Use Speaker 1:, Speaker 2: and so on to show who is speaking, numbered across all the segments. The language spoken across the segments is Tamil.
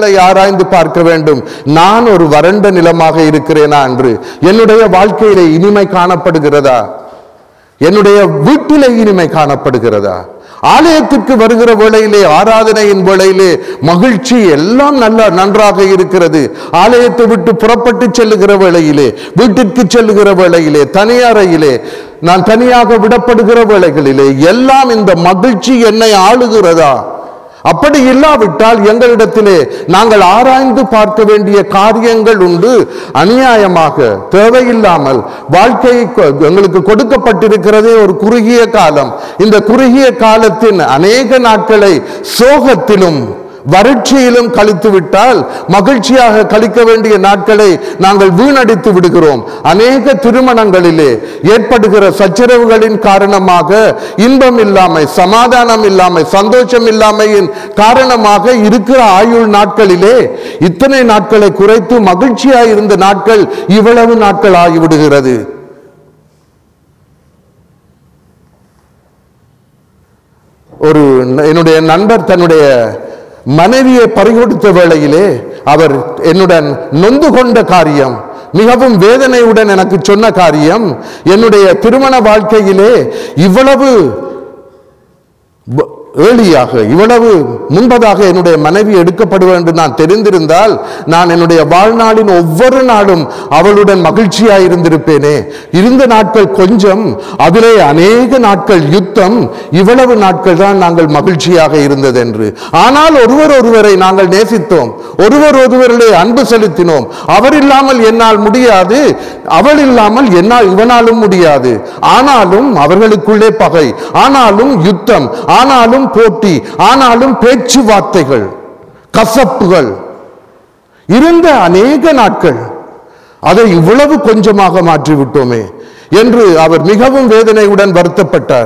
Speaker 1: ஆராய்ந்து பார்க்க வேண்டும் நான் ஒரு வறண்ட நிலமாக இருக்கிறேனா என்று என்னுடைய வாழ்க்கையிலே இனிமை காணப்படுகிறதா என்னுடைய வீட்டிலே இனிமை காணப்படுகிறதா ஆலயத்திற்கு வருகிற வேளையிலே ஆராதனையின் வேளையிலே மகிழ்ச்சி எல்லாம் நல்ல நன்றாக இருக்கிறது ஆலயத்தை விட்டு புறப்பட்டு செல்லுகிற வேளையிலே வீட்டிற்கு செல்லுகிற வேளையிலே தனியாரையிலே நான் தனியாக விடப்படுகிற வேளைகளிலே எல்லாம் இந்த மகிழ்ச்சி என்னை ஆளுகிறதா அப்படி இல்லாவிட்டால் எங்களிடத்திலே நாங்கள் ஆராய்ந்து பார்க்க வேண்டிய காரியங்கள் உண்டு அநியாயமாக தேவையில்லாமல் வாழ்க்கை கொ- எங்களுக்கு கொடுக்கப்பட்டிருக்கிறதே ஒரு குறுகிய காலம் இந்த குறுகிய காலத்தின் அநேக நாட்களை சோகத்திலும் வறட்சியிலும் கழித்து விட்டால் மகிழ்ச்சியாக கழிக்க வேண்டிய நாட்களை நாங்கள் வீணடித்து விடுகிறோம் அநேக திருமணங்களிலே ஏற்படுகிற சச்சரவுகளின் காரணமாக இன்பம் இல்லாமை சமாதானம் இல்லாமை சந்தோஷம் இல்லாமையின் காரணமாக இருக்கிற ஆயுள் நாட்களிலே இத்தனை நாட்களை குறைத்து மகிழ்ச்சியாய் இருந்த நாட்கள் இவ்வளவு நாட்கள் ஆகிவிடுகிறது ஒரு ந- என்னுடைய நண்பர் தன்னுடைய மனைவியை பறிகொடுத்த வேளையிலே அவர் என்னுடன் நொந்து கொண்ட காரியம் மிகவும் வேதனையுடன் எனக்கு சொன்ன காரியம் என்னுடைய திருமண வாழ்க்கையிலே இவ்வளவு ப- ஏளியாக இவ்வளவு முன்பதாக என்னுடைய மனைவி எடுக்கப்படுவேன் என்று நான் தெரிந்திருந்தால் நான் என்னுடைய வாழ்நாளின் ஒவ்வொரு நாளும் அவளுடன் மகிழ்ச்சியாய் இருந்திருப்பேனே இருந்த நாட்கள் கொஞ்சம் அதிலே அநேக நாட்கள் யுத்தம் இவ்வளவு நாட்கள் தான் நாங்கள் மகிழ்ச்சியாக இருந்தது என்று ஆனால் ஒருவர் ஒருவரை நாங்கள் நேசித்தோம் ஒருவர் ஒருவரிலே அன்பு செலுத்தினோம் அவர் இல்லாமல் என்னால் முடியாது அவள் இல்லாமல் என்னால் இவனாலும் முடியாது ஆனாலும் அவர்களுக்குள்ளே பகை ஆனாலும் யுத்தம் ஆனாலும் போட்டி ஆனாலும் பேச்சுவார்த்தைகள் கசப்புகள் இருந்த அநேக நாட்கள் அதை இவ்வளவு கொஞ்சமாக மாற்றி விட்டோமே என்று அவர் மிகவும் வேதனையுடன் வருத்தப்பட்டார்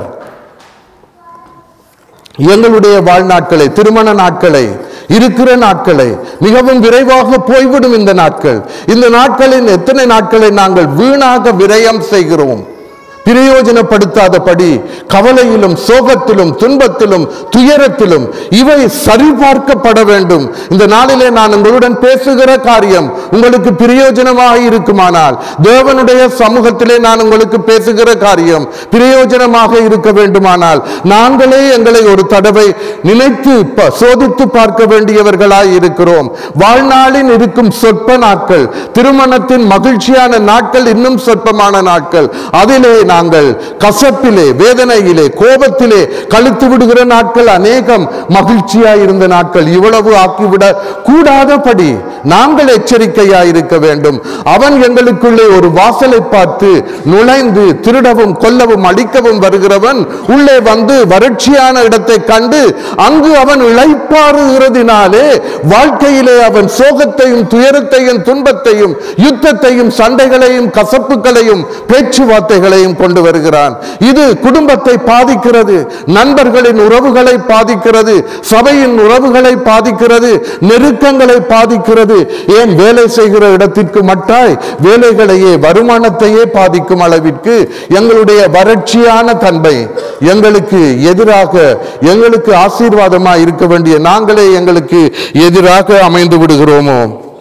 Speaker 1: எங்களுடைய வாழ்நாட்களை திருமண நாட்களை இருக்கிற நாட்களை மிகவும் விரைவாக போய்விடும் இந்த நாட்கள் இந்த நாட்களின் எத்தனை நாட்களை நாங்கள் வீணாக விரயம் செய்கிறோம் பிரயோஜனப்படுத்தாதபடி கவலையிலும் சோகத்திலும் துன்பத்திலும் துயரத்திலும் இவை சரிபார்க்கப்பட வேண்டும் இந்த நாளிலே நான் உங்களுடன் பேசுகிற காரியம் உங்களுக்கு பிரயோஜனமாக இருக்குமானால் தேவனுடைய சமூகத்திலே நான் உங்களுக்கு பேசுகிற காரியம் பிரயோஜனமாக இருக்க வேண்டுமானால் நாங்களே எங்களை ஒரு தடவை நினைத்து ப- சோதித்து பார்க்க வேண்டியவர்களாய் இருக்கிறோம் வாழ்நாளில் இருக்கும் சொற்ப நாட்கள் திருமணத்தின் மகிழ்ச்சியான நாட்கள் இன்னும் சொற்பமான நாட்கள் அதிலே நாங்கள் கசப்பிலே வேதனையிலே கோபத்திலே கழித்து விடுகிற நாட்கள் அநேகம் மகிழ்ச்சியாய் இருந்த நாட்கள் இவ்வளவு ஆக்கிவிட கூடாதபடி நாங்கள் எச்சரிக்கையாய் இருக்க வேண்டும் அவன் எங்களுக்குள்ளே ஒரு வாசலை பார்த்து நுழைந்து திருடவும் கொல்லவும் அடிக்கவும் வருகிறவன் உள்ளே வந்து வறட்சியான இடத்தை கண்டு அங்கு அவன் இளைப்பாறுகிறதினாலே வாழ்க்கையிலே அவன் சோகத்தையும் துயரத்தையும் துன்பத்தையும் யுத்தத்தையும் சண்டைகளையும் கசப்புகளையும் பேச்சுவார்த்தைகளையும் கொண்டு வருகிறான் இது குடும்பத்தை பாதிக்கிறது நண்பர்களின் உறவுகளை பாதிக்கிறது சபையின் உறவுகளை பாதிக்கிறது நெருக்கங்களை பாதிக்கிறது ஏன் வேலை செய்கிற இடத்திற்கு மட்டாய் வேலைகளையே வருமானத்தையே பாதிக்கும் அளவிற்கு எங்களுடைய வறட்சியான தன்மை எங்களுக்கு எதிராக எங்களுக்கு ஆசீர்வாதமாக இருக்க வேண்டிய நாங்களே எங்களுக்கு எதிராக அமைந்து விடுகிறோமோ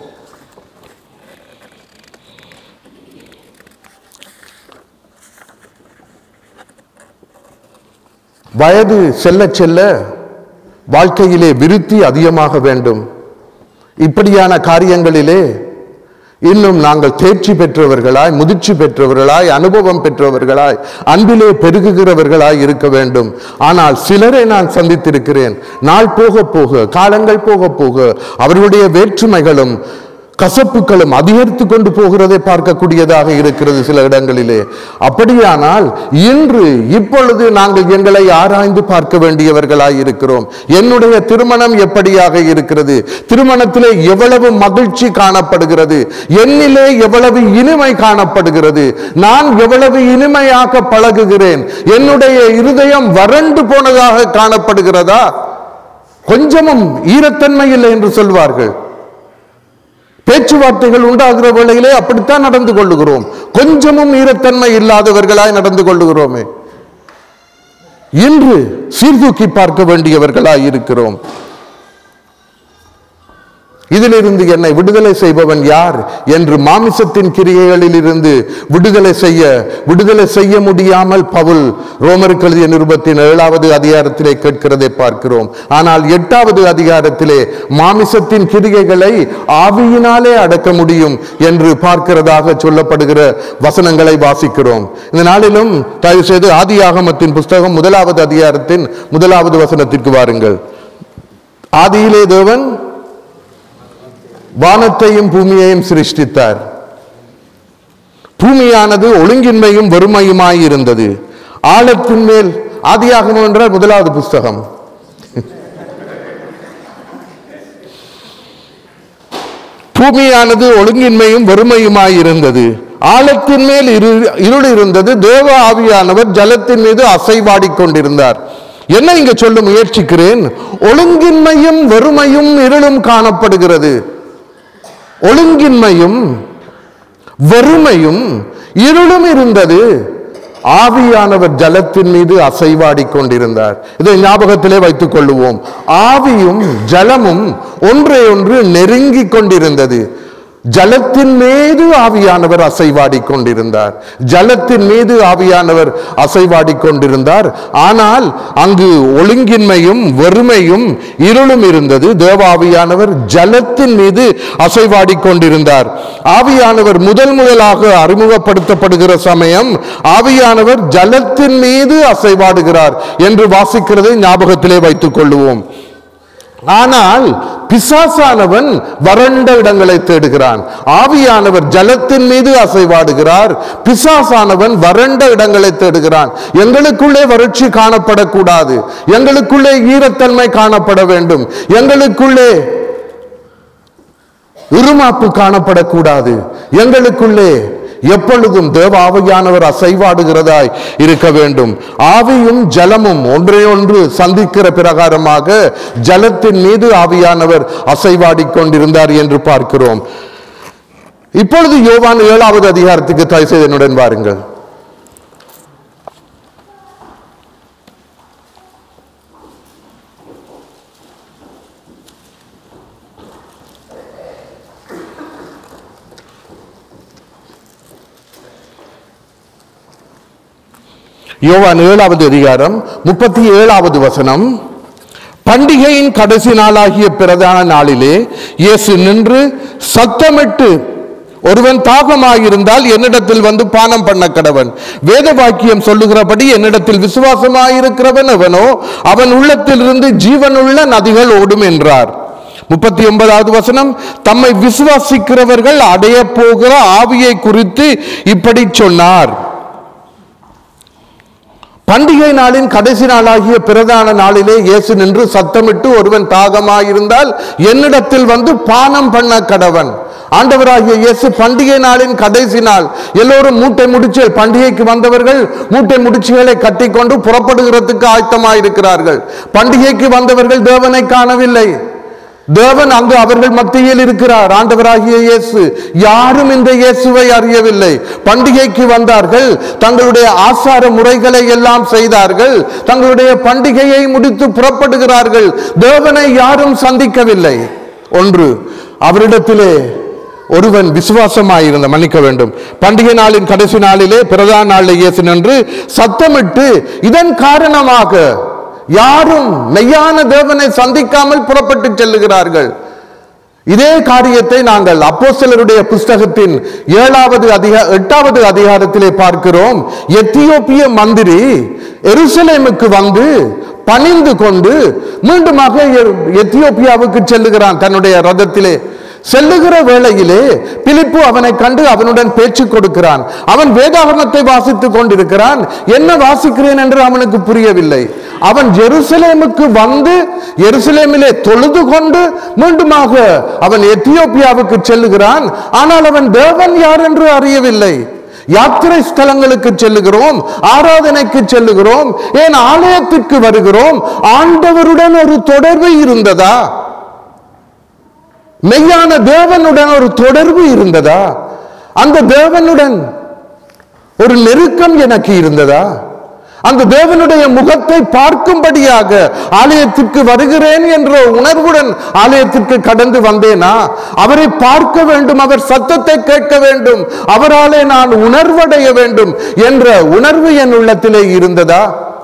Speaker 1: வயது செல்ல செல்ல வாழ்க்கையிலே விருத்தி அதிகமாக வேண்டும் இப்படியான காரியங்களிலே இன்னும் நாங்கள் தேர்ச்சி பெற்றவர்களாய் முதிர்ச்சி பெற்றவர்களாய் அனுபவம் பெற்றவர்களாய் அன்பிலே பெருகுகிறவர்களாய் இருக்க வேண்டும் ஆனால் சிலரை நான் சந்தித்திருக்கிறேன் நாள் போக போக காலங்கள் போக போக அவர்களுடைய வேற்றுமைகளும் கசப்புகளும் அதிகரித்து கொண்டு போகிறதை பார்க்கக்கூடியதாக இருக்கிறது சில இடங்களிலே அப்படியானால் இன்று இப்பொழுது நாங்கள் எங்களை ஆராய்ந்து பார்க்க வேண்டியவர்களாய் இருக்கிறோம் என்னுடைய திருமணம் எப்படியாக இருக்கிறது திருமணத்திலே எவ்வளவு மகிழ்ச்சி காணப்படுகிறது என்னிலே எவ்வளவு இனிமை காணப்படுகிறது நான் எவ்வளவு இனிமையாக பழகுகிறேன் என்னுடைய இருதயம் வறண்டு போனதாக காணப்படுகிறதா கொஞ்சமும் ஈரத்தன்மை இல்லை என்று சொல்வார்கள் பேச்சுவார்த்தைகள் உண்டாகிற வேளையிலே அப்படித்தான் நடந்து கொள்ளுகிறோம் கொஞ்சமும் ஈரத்தன்மை இல்லாதவர்களாய் நடந்து கொள்ளுகிறோமே இன்று சீர்தூக்கி பார்க்க வேண்டியவர்களாய் இருக்கிறோம் இதிலிருந்து என்னை விடுதலை செய்பவன் யார் என்று மாமிசத்தின் கிரியைகளில் இருந்து விடுதலை செய்ய விடுதலை செய்ய முடியாமல் பவுல் ரோமருக்கு எழுதிய நிருபத்தின் ஏழாவது அதிகாரத்திலே கேட்கிறதை பார்க்கிறோம் ஆனால் எட்டாவது அதிகாரத்திலே மாமிசத்தின் கிரிகைகளை ஆவியினாலே அடக்க முடியும் என்று பார்க்கிறதாக சொல்லப்படுகிற வசனங்களை வாசிக்கிறோம் இந்த நாளிலும் தயவு செய்து ஆதியாகமத்தின் புஸ்தகம் முதலாவது அதிகாரத்தின் முதலாவது வசனத்திற்கு வாருங்கள் ஆதியிலே தேவன் வானத்தையும் பூமியையும் சிருஷ்டித்தார் பூமியானது ஒழுங்கின்மையும் வறுமையுமாய் இருந்தது ஆழத்தின் மேல் ஆதியாகமம் என்றால் முதலாவது புஸ்தகம் பூமியானது ஒழுங்கின்மையும் வறுமையுமாய் இருந்தது ஆழத்தின் மேல் இரு- இருள் இருந்தது தேவ ஆவியானவர் ஜலத்தின் மீது அசைவாடிக் கொண்டிருந்தார் என்ன இங்க சொல்ல முயற்சிக்கிறேன் ஒழுங்கின்மையும் வறுமையும் இருளும் காணப்படுகிறது ஒழுங்கின்மையும் வறுமையும் இருளும் இருந்தது ஆவியானவர் ஜலத்தின் மீது அசைவாடிக் கொண்டிருந்தார் இதை ஞாபகத்திலே வைத்துக் கொள்ளுவோம் ஆவியும் ஜலமும் ஒன்றை ஒன்று நெருங்கிக் கொண்டிருந்தது ஜலத்தின் மீது ஆவியானவர் அசைவாடிக் கொண்டிருந்தார் ஜலத்தின் மீது ஆவியானவர் அசைவாடிக் கொண்டிருந்தார் ஆனால் அங்கு ஒழுங்கின்மையும் வறுமையும் இருளும் இருந்தது தேவாவியானவர் ஜலத்தின் மீது அசைவாடிக் கொண்டிருந்தார் ஆவியானவர் முதல் முதலாக அறிமுகப்படுத்தப்படுகிற சமயம் ஆவியானவர் ஜலத்தின் மீது அசைவாடுகிறார் என்று வாசிக்கிறதை ஞாபகத்திலே வைத்துக் கொள்ளுவோம் ஆனால் பிசாசானவன் வறண்ட இடங்களை தேடுகிறான் ஆவியானவர் ஜலத்தின் மீது அசைவாடுகிறார் பிசாசானவன் வறண்ட இடங்களை தேடுகிறான் எங்களுக்குள்ளே வறட்சி காணப்படக்கூடாது எங்களுக்குள்ளே ஈரத்தன்மை காணப்பட வேண்டும் எங்களுக்குள்ளே இருமாப்பு காணப்படக்கூடாது எங்களுக்குள்ளே எப்பொழுதும் தேவ ஆவியானவர் அசைவாடுகிறதாய் இருக்க வேண்டும் ஆவியும் ஜலமும் ஒன்றையொன்று சந்திக்கிற பிரகாரமாக ஜலத்தின் மீது ஆவியானவர் அசைவாடிக் கொண்டிருந்தார் என்று பார்க்கிறோம் இப்பொழுது யோவான் ஏழாவது அதிகாரத்துக்கு தயவு செய்து என்னுடன் வாருங்கள் யோவான் ஏழாவது அதிகாரம் முப்பத்தி ஏழாவது வசனம் பண்டிகையின் கடைசி நாளாகிய பிரதான நாளிலே இயேசு நின்று சத்தமிட்டு ஒருவன் தாகமாயிருந்தால் என்னிடத்தில் வந்து பானம் பண்ண கடவன் வேத வாக்கியம் சொல்லுகிறபடி என்னிடத்தில் விசுவாசமாயிருக்கிறவன் அவனோ அவன் உள்ளத்திலிருந்து ஜீவனுள்ள நதிகள் ஓடும் என்றார் முப்பத்தி ஒன்பதாவது வசனம் தம்மை விசுவாசிக்கிறவர்கள் அடைய போகிற ஆவியை குறித்து இப்படி சொன்னார் பண்டிகை நாளின் கடைசி நாளாகிய பிரதான நாளிலே இயேசு நின்று சத்தமிட்டு ஒருவன் தாகமாயிருந்தால் என்னிடத்தில் வந்து பானம் பண்ண கடவன் ஆண்டவராகிய இயேசு பண்டிகை நாளின் கடைசி நாள் எல்லோரும் மூட்டை முடிச்சு பண்டிகைக்கு வந்தவர்கள் மூட்டை முடிச்சுகளை கட்டிக்கொண்டு புறப்படுகிறதுக்கு ஆயத்தமாயிருக்கிறார்கள் பண்டிகைக்கு வந்தவர்கள் தேவனை காணவில்லை தேவன் அங்கு அவர்கள் மத்தியில் இருக்கிறார் ஆண்டவராகிய இயேசு யாரும் இந்த இயேசுவை அறியவில்லை பண்டிகைக்கு வந்தார்கள் தங்களுடைய ஆசார முறைகளை எல்லாம் செய்தார்கள் தங்களுடைய பண்டிகையை முடித்து புறப்படுகிறார்கள் தேவனை யாரும் சந்திக்கவில்லை ஒன்று அவரிடத்திலே ஒருவன் விசுவாசமாயிருந்த மன்னிக்க வேண்டும் பண்டிகை நாளின் கடைசி நாளிலே பிரதான நாளில் இயேசு நின்று சத்தமிட்டு இதன் காரணமாக யாரும் மெய்யான தேவனை சந்திக்காமல் புறப்பட்டு செல்லுகிறார்கள் இதே காரியத்தை நாங்கள் அப்போஸ்தலருடைய புஸ்தகத்தின் ஏழாவது அதிகா எட்டாவது அதிகாரத்திலே பார்க்கிறோம் எத்தியோப்பிய மந்திரி எருசலேமுக்கு வந்து பணிந்து கொண்டு மீண்டுமாக எ- எத்தியோப்பியாவுக்கு செல்லுகிறான் தன்னுடைய ரதத்திலே செல்லுகிற வேளையிலே பிலிப்பு அவனை கண்டு அவனுடன் பேச்சு கொடுக்கிறான் அவன் வேதாகமத்தை வாசித்துக் கொண்டிருக்கிறான் என்ன வாசிக்கிறேன் என்று அவனுக்கு புரியவில்லை அவன் எருசலேமுக்கு வந்து எருசலேமிலே தொழுது கொண்டு மீண்டுமாக அவன் எத்தியோப்பியாவுக்கு செல்லுகிறான் ஆனால் அவன் தேவன் யார் என்று அறியவில்லை யாத்திரை ஸ்தலங்களுக்கு செல்லுகிறோம் ஆராதனைக்கு செல்லுகிறோம் ஏன் ஆலயத்திற்கு வருகிறோம் ஆண்டவருடன் ஒரு தொடர்பு இருந்ததா மெய்யான தேவனுடன் ஒரு தொடர்பு இருந்ததா அந்த தேவனுடன் ஒரு நெருக்கம் எனக்கு இருந்ததா அந்த தேவனுடைய முகத்தை பார்க்கும்படியாக ஆலயத்திற்கு வருகிறேன் என்ற உணர்வுடன் ஆலயத்திற்கு கடந்து வந்தேனா அவரை பார்க்க வேண்டும் அவர் சத்தத்தை கேட்க வேண்டும் அவராலே நான் உணர்வடைய வேண்டும் என்ற உணர்வு என் உள்ளத்திலே இருந்ததா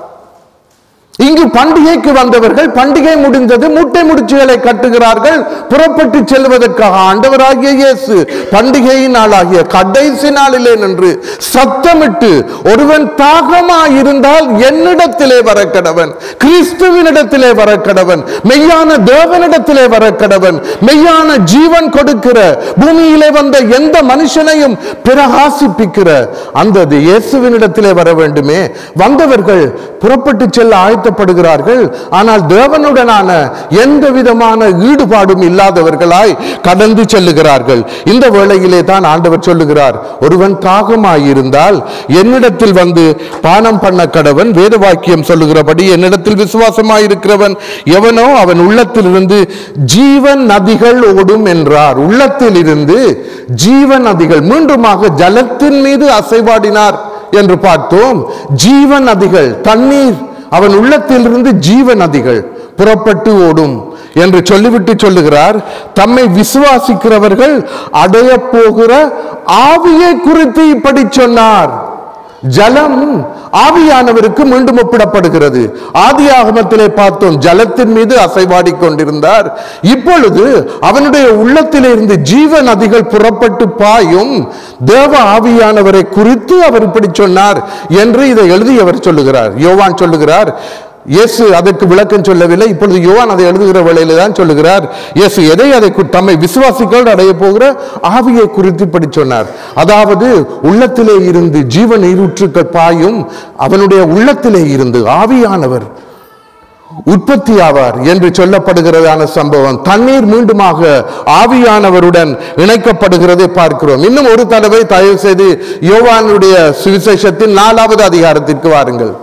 Speaker 1: இங்கு பண்டிகைக்கு வந்தவர்கள் பண்டிகை முடிந்தது மூட்டை முடிச்சுகளை கட்டுகிறார்கள் புறப்பட்டு செல்வதற்காக ஆண்டவராகிய இயேசு பண்டிகை நாளாகிய கடைசி நாளிலே நின்று சத்தமிட்டு ஒருவன் தாகமாயிருந்தால் என்னிடத்திலே வர கடவன் கிறிஸ்துவினிடத்திலே வர கடவன் மெய்யான தேவனிடத்திலே வர கடவன் மெய்யான ஜீவன் கொடுக்கிற பூமியிலே வந்த எந்த மனுஷனையும் பிரகாசிப்பிக்கிற அந்த இயேசுவினிடத்திலே வர வேண்டுமே வந்தவர்கள் புறப்பட்டு செல்ல ஆயத்தப்படுகிறார்கள் ஆனால் தேவனுடனான எந்த விதமான ஈடுபாடும் இல்லாதவர்களாய் கடந்து செல்லுகிறார்கள் இந்த வேளையிலே தான் ஆண்டவர் சொல்லுகிறார் ஒருவன் தாகமாயிருந்தால் என்னிடத்தில் வந்து பானம் பண்ண கடவன் வேத வாக்கியம் சொல்லுகிறபடி என்னிடத்தில் விசுவாசமாயிருக்கிறவன் எவனோ அவன் உள்ளத்திலிருந்து ஜீவன் நதிகள் ஓடும் என்றார் உள்ளத்தில் இருந்து ஜீவன் நதிகள் மீண்டுமாக ஜலத்தின் மீது அசைவாடினார் என்று பார்த்தோம் ஜீவன் நதிகள் தண்ணீர் அவன் உள்ளத்திலிருந்து ஜீவ நதிகள் புறப்பட்டு ஓடும் என்று சொல்லிவிட்டு சொல்லுகிறார் தம்மை விசுவாசிக்கிறவர்கள் அடைய போகிற ஆவியை குறித்து இப்படி சொன்னார் ஜலம் ஆவியானவருக்கு மீண்டும் ஒப்பிடப்படுகிறது ஆதி ஆகமத்திலே பார்த்தோம் ஜலத்தின் மீது அசைவாடி கொண்டிருந்தார் இப்பொழுது அவனுடைய உள்ளத்திலே இருந்து ஜீவ நதிகள் புறப்பட்டு பாயும் தேவ ஆவியானவரை குறித்து அவர் இப்படி சொன்னார் என்று இதை எழுதி அவர் சொல்லுகிறார் யோவான் சொல்லுகிறார் இயேசு அதற்கு விளக்கம் சொல்லவில்லை இப்பொழுது யோவான் அதை எழுதுகிற வேளையில தான் சொல்லுகிறார் இயேசு எதை அதை கு- தம்மை விசுவாசிகள் அடைய போகிற ஆவியை குறித்து இப்படி சொன்னார் அதாவது உள்ளத்திலே இருந்து ஜீவ நீரூற்றுக்கள் பாயும் அவனுடைய உள்ளத்திலே இருந்து ஆவியானவர் உற்பத்தி ஆவார் என்று சொல்லப்படுகிறதான சம்பவம் தண்ணீர் மீண்டுமாக ஆவியானவருடன் இணைக்கப்படுகிறதை பார்க்கிறோம் இன்னும் ஒரு தடவை தயவு செய்து யோவானுடைய சுவிசேஷத்தின் நாலாவது அதிகாரத்திற்கு வாருங்கள்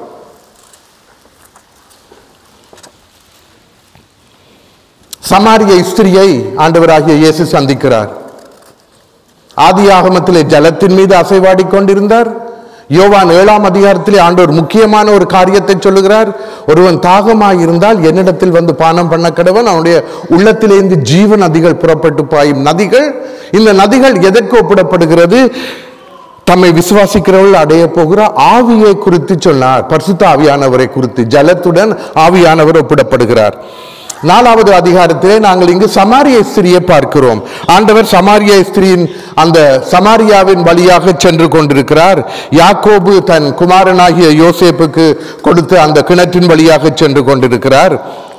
Speaker 1: சமாரிய ஸ்திரியை ஆண்டவராகிய இயேசு சந்திக்கிறார் ஆதி ஆகமத்திலே ஜலத்தின் மீது அசைவாடி கொண்டிருந்தார் யோவான் ஏழாம் அதிகாரத்திலே ஆண்டவர் முக்கியமான ஒரு காரியத்தை சொல்லுகிறார் ஒருவன் தாகமாய் இருந்தால் என்னிடத்தில் வந்து பானம் பண்ண கடவன் அவனுடைய உள்ளத்திலிருந்து ஜீவ நதிகள் புறப்பட்டு பாயும் நதிகள் இந்த நதிகள் எதற்கு ஒப்பிடப்படுகிறது தம்மை விசுவாசிக்கிறவர்கள் அடைய போகிற ஆவியை குறித்து சொன்னார் பரிசுத்த ஆவியானவரை குறித்து ஜலத்துடன் ஆவியானவர் ஒப்பிடப்படுகிறார் நாலாவது அதிகாரத்திலே நாங்கள் இங்கு சமாரிய ஸ்திரியை பார்க்கிறோம் ஆண்டவர் சமாரிய ஸ்திரியின் அந்த சமாரியாவின் வழியாக சென்று கொண்டிருக்கிறார் யாக்கோபு தன் குமாரனாகிய யோசேப்புக்கு கொடுத்த அந்த கிணற்றின் வழியாக சென்று கொண்டிருக்கிறார்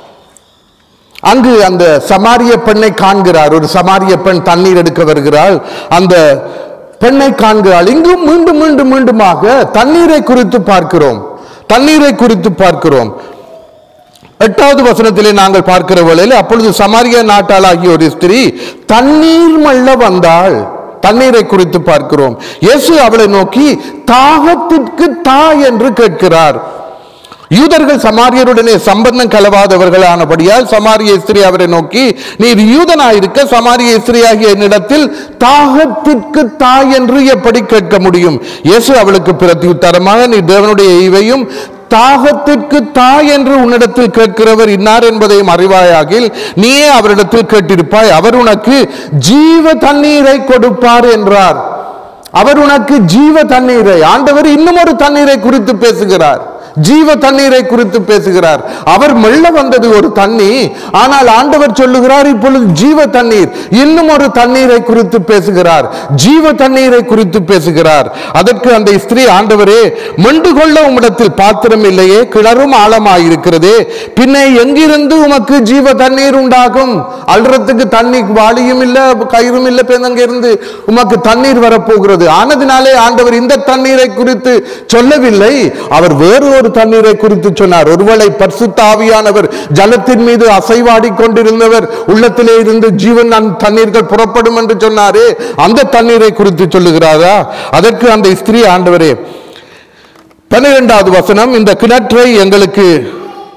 Speaker 1: அங்கு அந்த சமாரிய பெண்ணை காண்கிறார் ஒரு சமாரிய பெண் தண்ணீர் எடுக்க வருகிறாள் அந்த பெண்ணை காண்கிறாள் இங்கும் மீண்டும் மீண்டும் மீண்டுமாக தண்ணீரை குறித்து பார்க்கிறோம் தண்ணீரை குறித்து பார்க்கிறோம் எட்டாவது வசனத்திலே நாங்கள் பார்க்கிற வேளையில் அப்பொழுது சமாரிய நாட்டாளாகிய ஒரு ஸ்திரீ தண்ணீர் மல்ல வந்தாள் தண்ணீரை குறித்து பார்க்கிறோம் இயேசு அவளை நோக்கி தாகத்திற்கு தா என்று கேட்கிறார் யூதர்கள் சமாரியருடனே சம்பந்தம் கலவாதவர்களானபடியால் சமாரிய ஸ்திரீ அவரை நோக்கி நீர் யூதனாயிருக்க சமாரிய ஸ்திரீயாகிய என்னிடத்தில் தாகத்திற்கு தா என்று எப்படி கேட்க முடியும் இயேசு அவளுக்கு பிரதியுத்தரமாக நீ தேவனுடைய ஈவையும் தாகத்திற்கு தா என்று உன்னிடத்தில் கேட்கிறவர் இன்னார் என்பதையும் அறிவாயாகில் நீயே அவரிடத்தில் கேட்டிருப்பாய் அவர் உனக்கு ஜீவ தண்ணீரை கொடுப்பார் என்றார் அவர் உனக்கு ஜீவ தண்ணீரை ஆண்டவர் இன்னும் ஒரு தண்ணீரை குறித்து பேசுகிறார் ஜீவ தண்ணீரை குறித்து பேசுகிறார் அவர் மெல்ல வந்தது ஒரு தண்ணி ஆனால் ஆண்டவர் சொல்லுகிறார் இப்பொழுது ஜீவ தண்ணீர் இன்னும் ஒரு தண்ணீரை குறித்து பேசுகிறார் ஜீவ தண்ணீரை குறித்து பேசுகிறார் அதற்கு அந்த ஸ்திரீ ஆண்டவரே மெண்டு கொள்ள உம்மிடத்தில் பாத்திரம் இல்லையே கிணறும் ஆழமாயிருக்கிறதே பின்னே எங்கிருந்து உமக்கு ஜீவ தண்ணீர் உண்டாகும் அல்றதுக்கு தண்ணி வாளியும் இல்ல கயிறும் இல்ல பேருந்து இருந்து உமக்கு தண்ணீர் வரப்போகிறது ஆனதினாலே ஆண்டவர் இந்த தண்ணீரை குறித்து சொல்லவில்லை அவர் வேறு ஒரு தண்ணீரை குறித்து சொன்னார் ஒருவேளை பரிசுத்த ஆவியானவர் ஜலத்தின் மீது அசைவாடி கொண்டிருந்தவர் உள்ளத்திலே இருந்து ஜீவன் அந்த தண்ணீர்கள் புறப்படும் என்று சொன்னாரே அந்த தண்ணீரை குறித்து சொல்லுகிறாரா அதற்கு அந்த ஸ்திரீ ஆண்டவரே பன்னிரெண்டாவது வசனம் இந்த கிணற்றை எங்களுக்கு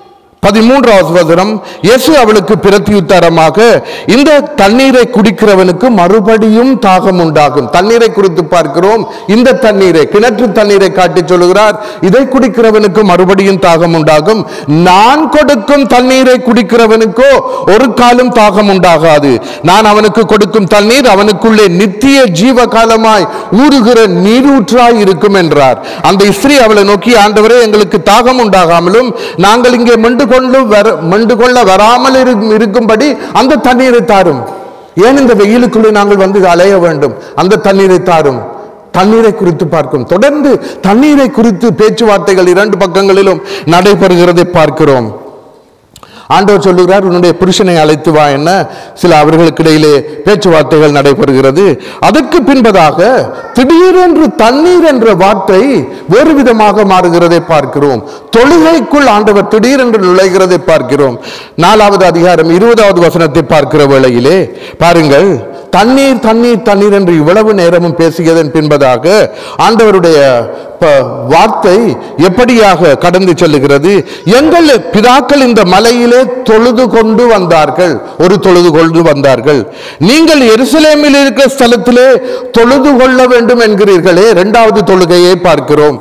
Speaker 1: பதிமூன்றாவது வசனம் இயேசு அவளுக்கு பிரத்தியுத்தரமாக இந்த தண்ணீரை குடிக்கிறவனுக்கு மறுபடியும் தாகம் உண்டாகும் தண்ணீரை குறித்து பார்க்கிறோம் இந்த தண்ணீரை கிணற்று தண்ணீரை காட்டி சொல்லுகிறார் இதை குடிக்கிறவனுக்கு மறுபடியும் தாகம் உண்டாகும் நான் கொடுக்கும் தண்ணீரை குடிக்கிறவனுக்கோ ஒரு காலம் தாகம் உண்டாகாது நான் அவனுக்கு கொடுக்கும் தண்ணீர் அவனுக்குள்ளே நித்திய ஜீவ காலமாய் ஊறுகிற நீரூற்றாய் இருக்கும் என்றார் அந்த ஸ்திரீ அவளை நோக்கி ஆண்டவரே எங்களுக்கு தாகம் உண்டாகாமலும் நாங்கள் இங்கே மெண்டு கொண்டு வர மெண்டு கொள்ள வராமல் இரு- இருக்கும்படி அந்த தண்ணீரை தாரும் ஏன் இந்த வெயிலுக்குள்ளே நாங்கள் வந்து அலைய வேண்டும் அந்த தண்ணீரை தாரும் தண்ணீரை குறித்து பார்க்கும் தொடர்ந்து தண்ணீரை குறித்து பேச்சுவார்த்தைகள் இரண்டு பக்கங்களிலும் நடைபெறுகிறதை பார்க்கிறோம் ஆண்டவர் சொல்லுகிறார் உன்னுடைய புருஷனை அழைத்து வா என்ன சில அவர்களுக்கு இடையிலே பேச்சுவார்த்தைகள் நடைபெறுகிறது அதற்கு பின்பதாக திடீரென்று தண்ணீர் என்ற வார்த்தை வேறு விதமாக மாறுகிறதை பார்க்கிறோம் தொழுகைக்குள் ஆண்டவர் திடீரென்று நுழைகிறதை பார்க்கிறோம் நாலாவது அதிகாரம் இருபதாவது வசனத்தை பார்க்கிற வேளையிலே பாருங்கள் தண்ணீர் தண்ணீர் தண்ணீர் என்று இவ்வளவு நேரமும் பேசியதன் பின்பதாக ஆண்டவருடைய ப- வார்த்தை எப்படியாக கடந்து செல்லுகிறது எங்கள் பிதாக்கள் இந்த மலையிலே தொழுது கொண்டு வந்தார்கள் ஒரு தொழுது கொண்டு வந்தார்கள் நீங்கள் எருசலேமில் இருக்கிற ஸ்தலத்திலே தொழுது கொள்ள வேண்டும் என்கிறீர்களே இரண்டாவது தொழுகையை பார்க்கிறோம்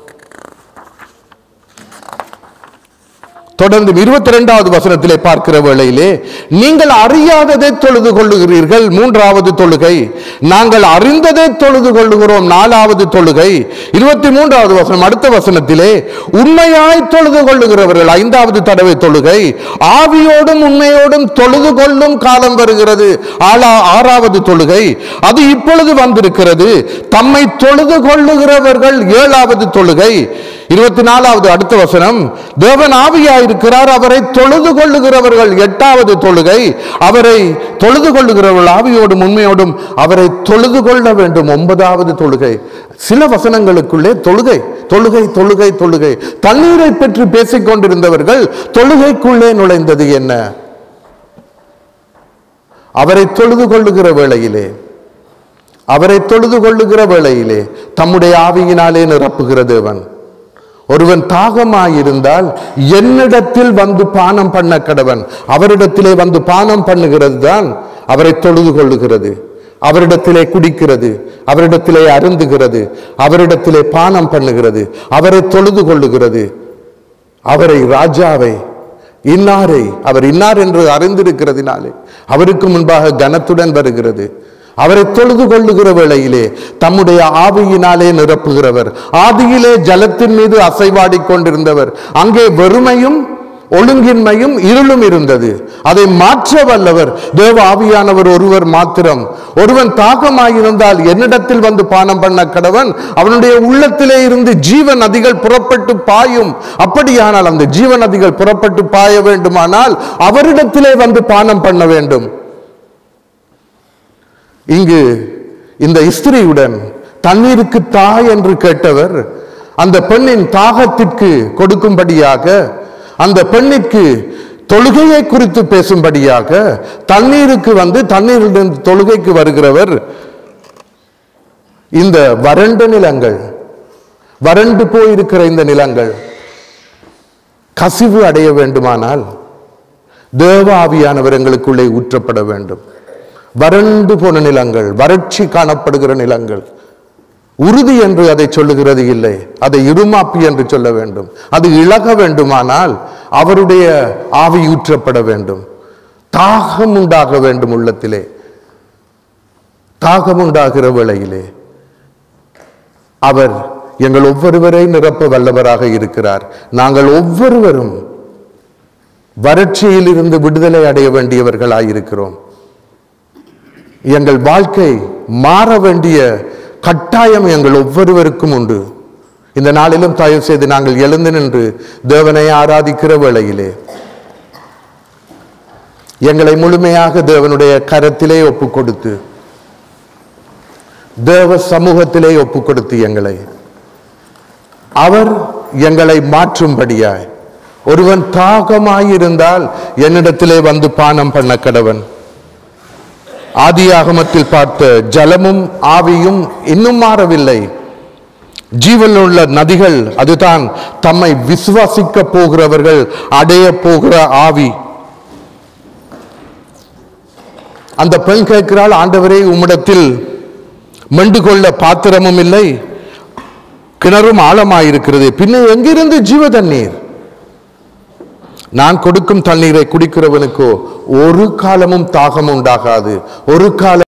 Speaker 1: தொடர்ந்து இருபத்தி ரெண்டாவது வசனத்திலே பார்க்கிற வேளையிலே நீங்கள் அறியாததை தொழுது கொள்ளுகிறீர்கள் மூன்றாவது தொழுகை நாங்கள் அறிந்ததை தொழுது கொள்ளுகிறோம் நாலாவது தொழுகை இருபத்தி மூன்றாவது வசனம் அடுத்த வசனத்திலே உண்மையாய் தொழுது கொள்ளுகிறவர்கள் ஐந்தாவது தடவை தொழுகை ஆவியோடும் உண்மையோடும் தொழுது கொள்ளும் காலம் வருகிறது ஆளா ஆறாவது தொழுகை அது இப்பொழுது வந்திருக்கிறது தம்மை தொழுது கொள்ளுகிறவர்கள் ஏழாவது தொழுகை இருபத்தி நாலாவது அடுத்த வசனம் தேவன் ஆவியாயிருக்கிறார் அவரை தொழுது கொள்ளுகிறவர்கள் எட்டாவது தொழுகை அவரை தொழுது கொள்ளுகிறவர்கள் ஆவியோடும் உண்மையோடும் அவரை தொழுது கொள்ள வேண்டும் ஒன்பதாவது தொழுகை சில வசனங்களுக்குள்ளே தொழுகை தொழுகை தொழுகை தொழுகை தண்ணீரை பற்றி பேசிக் கொண்டிருந்தவர்கள் தொழுகைக்குள்ளே நுழைந்தது என்ன அவரை தொழுது கொள்ளுகிற வேளையிலே அவரை தொழுது கொள்ளுகிற வேளையிலே தம்முடைய ஆவியினாலே நிரப்புகிற தேவன் ஒருவன் தாகமாயிருந்தால் என்னிடத்தில் வந்து பானம் பண்ண கடவன் அவரிடத்திலே வந்து பானம் பண்ணுகிறது தான் அவரை தொழுது கொள்ளுகிறது அவரிடத்திலே குடிக்கிறது அவரிடத்திலே அருந்துகிறது அவரிடத்திலே பானம் பண்ணுகிறது அவரை தொழுது கொள்ளுகிறது அவரை ராஜாவை இன்னாரை அவர் இன்னார் என்று அறிந்திருக்கிறதினாலே அவருக்கு முன்பாக கனத்துடன் வருகிறது அவரை தொழுது கொள்ளுகிற வேளையிலே தம்முடைய ஆவியினாலே நிரப்புகிறவர் ஆதியிலே ஜலத்தின் மீது அசைவாடிக் கொண்டிருந்தவர் அங்கே வெறுமையும் ஒழுங்கின்மையும் இருளும் இருந்தது அதை மாற்ற வல்லவர் தேவ ஆவியானவர் ஒருவர் மாத்திரம் ஒருவன் தாகமாயிருந்தால் என்னிடத்தில் வந்து பானம் பண்ண கடவன் அவனுடைய உள்ளத்திலே இருந்து ஜீவ நதிகள் புறப்பட்டு பாயும் அப்படியானால் அந்த ஜீவ நதிகள் புறப்பட்டு பாய வேண்டுமானால் அவரிடத்திலே வந்து பானம் பண்ண வேண்டும் இங்கு இந்த ஸ்திரியுடன் தண்ணீருக்கு தா என்று கேட்டவர் அந்த பெண்ணின் தாகத்திற்கு கொடுக்கும்படியாக அந்த பெண்ணிற்கு தொழுகையை குறித்து பேசும்படியாக தண்ணீருக்கு வந்து தண்ணீரிலிருந்து தொழுகைக்கு வருகிறவர் இந்த வறண்ட நிலங்கள் வறண்டு போயிருக்கிற இந்த நிலங்கள் கசிவு அடைய வேண்டுமானால் தேவ ஆவியானவர் எங்களுக்குள்ளே ஊற்றப்பட வேண்டும் வறண்டு போன நிலங்கள் வறட்சி காணப்படுகிற நிலங்கள் உறுதி என்று அதை சொல்லுகிறது இல்லை அதை இருமாப்பி என்று சொல்ல வேண்டும் அது இழக வேண்டுமானால் அவருடைய ஆவி ஊற்றப்பட வேண்டும் தாகம் உண்டாக வேண்டும் உள்ளத்திலே தாகம் உண்டாகிற வேளையிலே அவர் எங்கள் ஒவ்வொருவரை நிரப்ப வல்லவராக இருக்கிறார் நாங்கள் ஒவ்வொருவரும் வறட்சியில் இருந்து விடுதலை அடைய வேண்டியவர்களாயிருக்கிறோம் எங்கள் வாழ்க்கை மாற வேண்டிய கட்டாயம் எங்கள் ஒவ்வொருவருக்கும் உண்டு இந்த நாளிலும் தயவு செய்து நாங்கள் எழுந்து நின்று தேவனை ஆராதிக்கிற வேளையிலே எங்களை முழுமையாக தேவனுடைய கரத்திலே ஒப்பு கொடுத்து தேவ சமூகத்திலே ஒப்பு கொடுத்து எங்களை அவர் எங்களை மாற்றும்படியாய் ஒருவன் தாகமாயிருந்தால் என்னிடத்திலே வந்து பானம் பண்ண கடவன் ஆதியாகமத்தில் பார்த்த ஜலமும் ஆவியும் இன்னும் மாறவில்லை ஜீவனுள்ள நதிகள் அதுதான் தம்மை விசுவாசிக்க போகிறவர்கள் அடைய போகிற ஆவி அந்த பெண் கேட்கிறாள் ஆண்டவரே உம்மிடத்தில் மெண்டு கொள்ள பாத்திரமும் இல்லை கிணறும் ஆழமாயிருக்கிறது பின்ன எங்கிருந்து ஜீவ தண்ணீர் நான் கொடுக்கும் தண்ணீரை குடிக்கிறவனுக்கோ ஒரு காலமும் தாகம் உண்டாகாது ஒரு காலம்